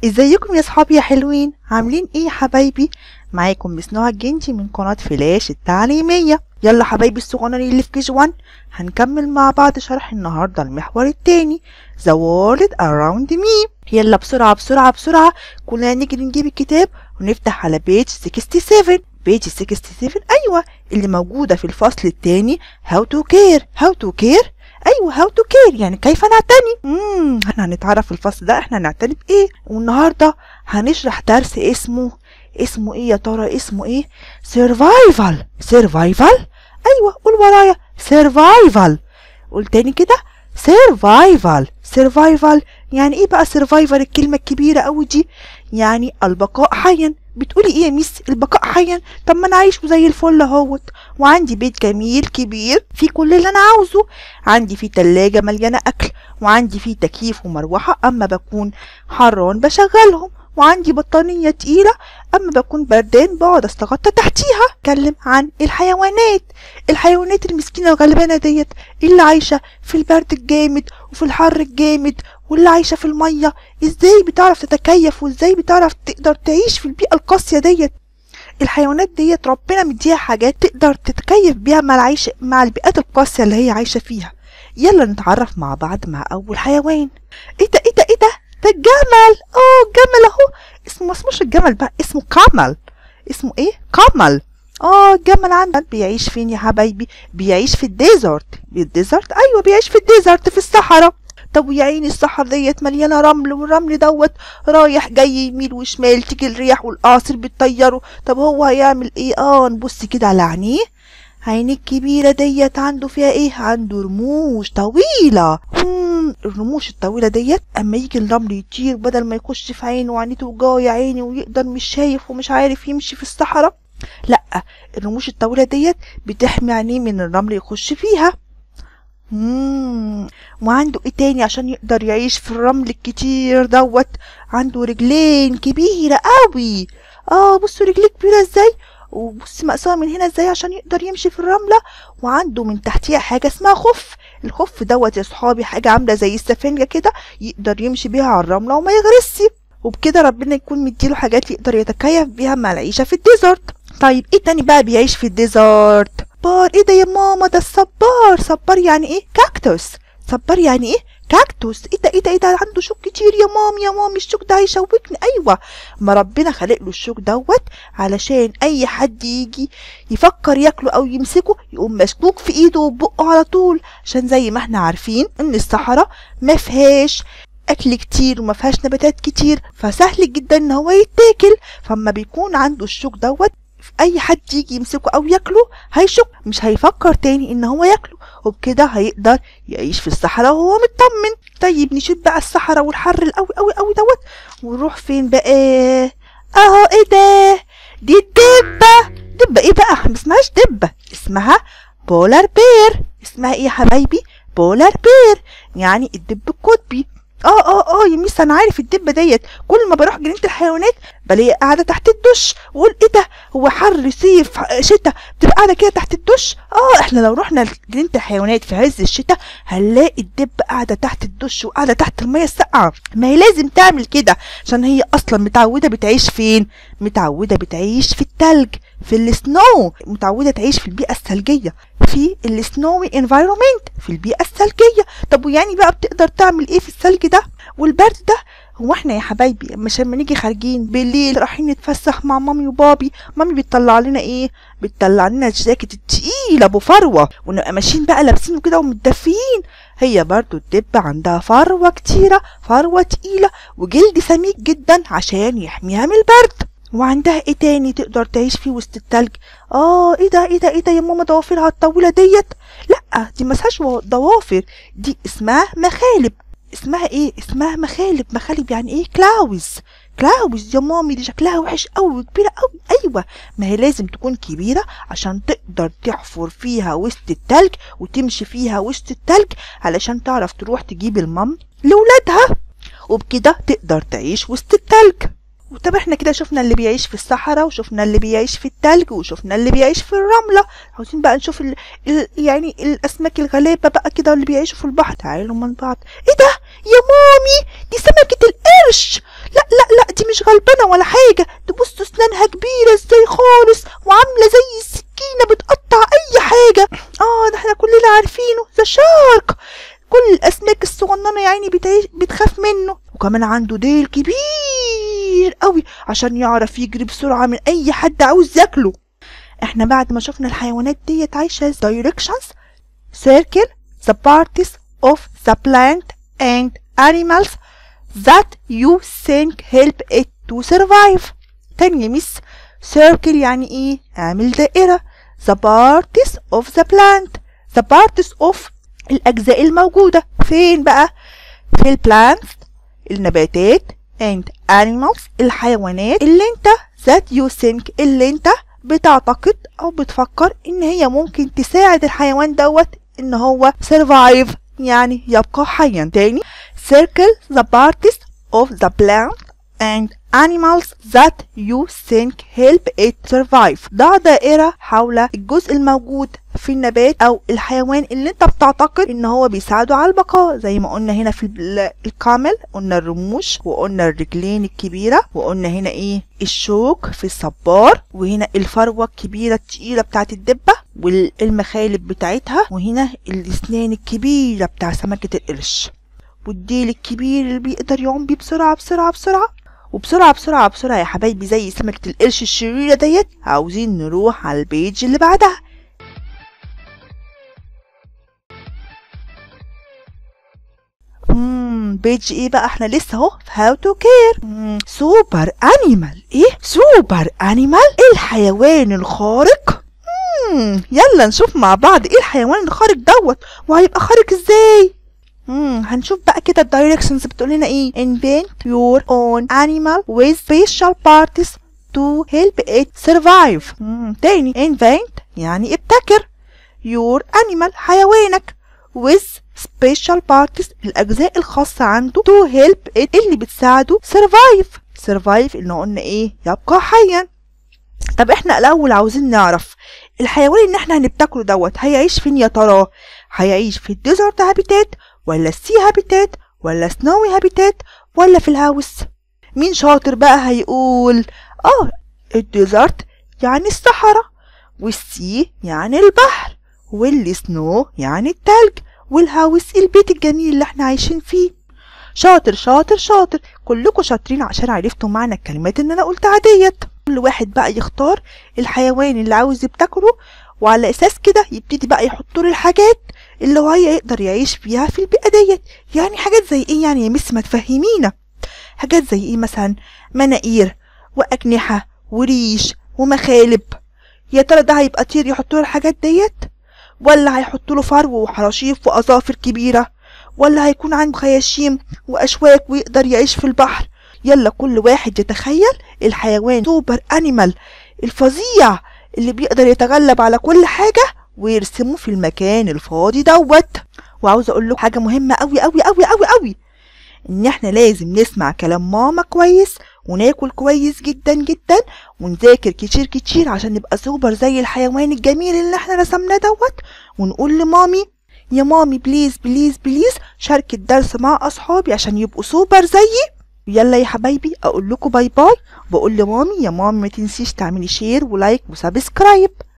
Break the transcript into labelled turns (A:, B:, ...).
A: ازيكم يا صحابي يا حلوين عاملين ايه يا حبايبي معاكم مس نهى الجندي من قناة فلاش التعليمية يلا حبايبي الصغننين اللي في كيج 1 هنكمل مع بعض شرح النهاردة المحور التاني The World Around Me يلا بسرعة بسرعة بسرعة كلنا نيجي نجيب الكتاب ونفتح على بيج 67 بيج 67 ايوه اللي موجودة في الفصل التاني How to care How to care ايوه هاو تو كير يعني كيف نعتني امم احنا هنتعرف في الفصل ده احنا هنعتني بايه والنهارده هنشرح درس اسمه اسمه ايه يا ترى اسمه ايه سيرفايفل سيرفايفل ايوه قول ورايا سيرفايفل قول تاني كده سيرفايفل سيرفايفل يعني ايه بقى سيرفايفل الكلمه الكبيره قوي دي يعني البقاء حيا بتقولي ايه يا ميس البقاء حيا طب ما انا عايش زي الفل اهوت وعندي بيت جميل كبير فيه كل اللي انا عاوزه عندي فيه تلاجة مليانة اكل وعندي فيه تكييف ومروحة اما بكون حران بشغلهم وعندي بطانية تقيلة أما بكون بردان بقعد استغطى تحتيها اتكلم عن الحيوانات الحيوانات المسكينة الغلبانة ديت اللي عايشة في البرد الجامد وفي الحر الجامد واللي عايشة في المية ازاي بتعرف تتكيف وازاي بتعرف تقدر تعيش في البيئة القاسية ديت الحيوانات ديت ربنا مديها حاجات تقدر تتكيف بيها مع العيش مع البيئات القاسية اللي هي عايشة فيها يلا نتعرف مع بعض مع أول حيوان ايه ده ايه ده ايه ده ده الجمل اه الجمل اهو اسمه ما اسموش الجمل بقى اسمه كامل اسمه ايه كامل اه الجمل عندنا بيعيش فين يا حبايبي بيعيش في الديزرت الديزرت ايوه بيعيش في الديزرت في الصحراء طب ويا عيني الصحراء ديت مليانه رمل والرمل دوت رايح جاي يميل وشمال تيجي الرياح والاعاصير بتطيره طب هو هيعمل ايه اه نبص كده على عينيه عينيه الكبيرة ديت عنده فيها ايه عنده رموش طويلة مم الرموش الطويلة ديت اما يجي الرمل يطير بدل ما يخش في عينه وعينيه توجعه يا عيني ويقدر مش شايف ومش عارف يمشي في الصحراء لا الرموش الطويلة ديت بتحمي عينيه من الرمل يخش فيها مم. وعنده ايه تاني عشان يقدر يعيش في الرمل الكتير دوت عنده رجلين كبيرة قوي اه بصوا رجليه كبيرة ازاي وبص مقسومة من هنا ازاي عشان يقدر يمشي في الرملة وعنده من تحتيها حاجة اسمها خف الخف دوت يا صحابي حاجة عاملة زي السفنجة كده يقدر يمشي بيها على الرملة وما يغرسش وبكده ربنا يكون مديله حاجات يقدر يتكيف بيها مع العيشة في الديزرت طيب ايه تاني بقى بيعيش في الديزرت صبار ايه ده يا ماما ده الصبار صبار يعني ايه كاكتوس صبار يعني ايه كاكتوس ايه ده ايه ده ايه ده عنده شوك كتير يا مام يا مام الشوك ده هيشوكني ايوه ما ربنا خلق له الشوك دوت علشان اي حد يجي يفكر ياكله او يمسكه يقوم مشكوك في ايده وبقه على طول عشان زي ما احنا عارفين ان الصحراء ما فيهاش اكل كتير وما فيهاش نباتات كتير فسهل جدا ان هو يتاكل فاما بيكون عنده الشوك دوت اي حد يجي يمسكه او ياكله هيشك مش هيفكر تاني ان هو ياكله وبكده هيقدر يعيش في الصحراء وهو مطمن طيب نشوف بقى الصحراء والحر القوي قوي قوي دوت ونروح فين بقى اهو ايه ده دي الدبة دبة ايه بقى ما اسمهاش دبة اسمها بولار بير اسمها ايه يا حبايبي بولار بير يعني الدب القطبي اه اه اه يا ميس انا عارف الدبه ديت كل ما بروح جنينه الحيوانات بلاقيها قاعده تحت الدش واقول ايه ده هو حر صيف شتاء بتبقى قاعده كده تحت الدش اه احنا لو رحنا جنينه الحيوانات في عز الشتاء هنلاقي الدب قاعده تحت الدش وقاعده تحت الميه الساقعه ما هي لازم تعمل كده عشان هي اصلا متعوده بتعيش فين متعوده بتعيش في التلج في السنو متعوده تعيش في البيئه الثلجيه في السنوي انفايرومنت في البيئه الثلجيه طب ويعني بقى بتقدر تعمل ايه في الثلج ده والبرد ده هو احنا يا حبايبي مش لما نيجي خارجين بالليل رايحين نتفسح مع مامي وبابي مامي بتطلع لنا ايه بتطلع لنا الجاكيت التقيل ابو فروه ونبقى ماشيين بقى لابسينه كده ومتدفيين هي برضو الدب عندها فروه كتيره فروه تقيله وجلد سميك جدا عشان يحميها من البرد وعندها ايه تاني تقدر تعيش فيه وسط التلج اه ايه ده ايه ده ايه ده يا ماما ضوافرها الطويله ديت لا دي مسهاش ضوافر دي اسمها مخالب اسمها ايه اسمها مخالب مخالب يعني ايه كلاوز كلاوز يا مامي دي شكلها وحش قوي وكبيره قوي ايوه ما هي لازم تكون كبيره عشان تقدر تحفر فيها وسط التلج وتمشي فيها وسط التلج علشان تعرف تروح تجيب المام لولادها وبكده تقدر تعيش وسط التلج طب احنا كده شفنا اللي بيعيش في الصحراء وشفنا اللي بيعيش في التلج وشفنا اللي بيعيش في الرملة عاوزين بقى نشوف ال... ال... يعني الأسماك الغلابة بقى كده اللي بيعيشوا في البحر تعالوا من بعض ايه ده يا مامي دي سمكة القرش لا لا لا سرطانة ولا حاجة تبص اسنانها كبيرة ازاي خالص وعاملة زي السكينة بتقطع اي حاجة اه ده احنا كلنا عارفينه ذا شارك كل الاسماك الصغننة يا عيني بتعيش بتخاف منه وكمان عنده ديل كبير قوي عشان يعرف يجري بسرعة من اي حد عاوز ياكله احنا بعد ما شفنا الحيوانات ديت عايشة directions circle the parts of the plant and animals that you think help it to survive تاني يا ميس circle يعني ايه اعمل دائرة the parts of the plant the parts of الأجزاء الموجودة فين بقى في البلانت النباتات and animals الحيوانات اللي انت that you think اللي انت بتعتقد او بتفكر ان هي ممكن تساعد الحيوان دوت ان هو survive يعني يبقى حيا تاني circle the parts of the plant and animals that you think help it survive ضع دائرة حول الجزء الموجود في النبات او الحيوان اللي انت بتعتقد ان هو بيساعده على البقاء زي ما قلنا هنا في ال- الكامل قلنا الرموش وقلنا الرجلين الكبيرة وقلنا هنا ايه الشوك في الصبار وهنا الفروة الكبيرة التقيلة بتاعت الدبة والمخالب بتاعتها وهنا الاسنان الكبيرة بتاع سمكة القرش والديل الكبير اللي بيقدر يعوم بيه بسرعة بسرعة بسرعة وبسرعة بسرعة بسرعة يا حبايبي زي سمكة القرش الشريرة ديت عاوزين نروح على البيج اللي بعدها مم بيج ايه بقى احنا لسه اهو في هاو تو كير سوبر انيمال ايه سوبر انيمال الحيوان الخارق مم يلا نشوف مع بعض ايه الحيوان الخارق دوت وهيبقى خارق ازاي مم هنشوف بقى كده الدايركشنز بتقول لنا ايه invent your own animal with special parts to help it survive مم. تاني invent يعني ابتكر your animal حيوانك with special parts الأجزاء الخاصة عنده to help it اللي بتساعده survive survive اللي قلنا ايه يبقى حيا طب احنا الأول عاوزين نعرف الحيوان اللي احنا هنبتكره دوت هيعيش فين يا ترى هيعيش في الديزرت هابيتات ولا السي هابيتات ولا سنوي هابيتات ولا في الهاوس مين شاطر بقى هيقول اه الديزرت يعني الصحراء والسي يعني البحر والسنو يعني التلج والهاوس البيت الجميل اللي احنا عايشين فيه شاطر شاطر شاطر كلكم شاطرين عشان عرفتوا معنى الكلمات اللي انا قلتها ديت كل واحد بقى يختار الحيوان اللي عاوز يبتكره وعلى اساس كده يبتدي بقى يحط له الحاجات اللي هو يقدر يعيش فيها في البيئة ديت يعني حاجات زي ايه يعني يا مس ما تفهمينا حاجات زي ايه مثلا مناقير وأجنحة وريش ومخالب يا ترى ده هيبقى طير يحط له الحاجات ديت ولا هيحط له فرو وحراشيف وأظافر كبيرة ولا هيكون عنده خياشيم وأشواك ويقدر يعيش في البحر يلا كل واحد يتخيل الحيوان سوبر أنيمال الفظيع اللي بيقدر يتغلب على كل حاجة ويرسمه في المكان الفاضي دوت وعاوزة أقول له حاجة مهمة أوي أوي أوي أوي أوي إن إحنا لازم نسمع كلام ماما كويس وناكل كويس جدا جدا ونذاكر كتير كتير عشان نبقى سوبر زي الحيوان الجميل اللي احنا رسمناه دوت ونقول لمامي يا مامي بليز بليز بليز شارك الدرس مع أصحابي عشان يبقوا سوبر زيي يلا يا حبايبي أقول لكم باي باي بقول لمامي يا مامي ما تنسيش تعملي شير ولايك وسبسكرايب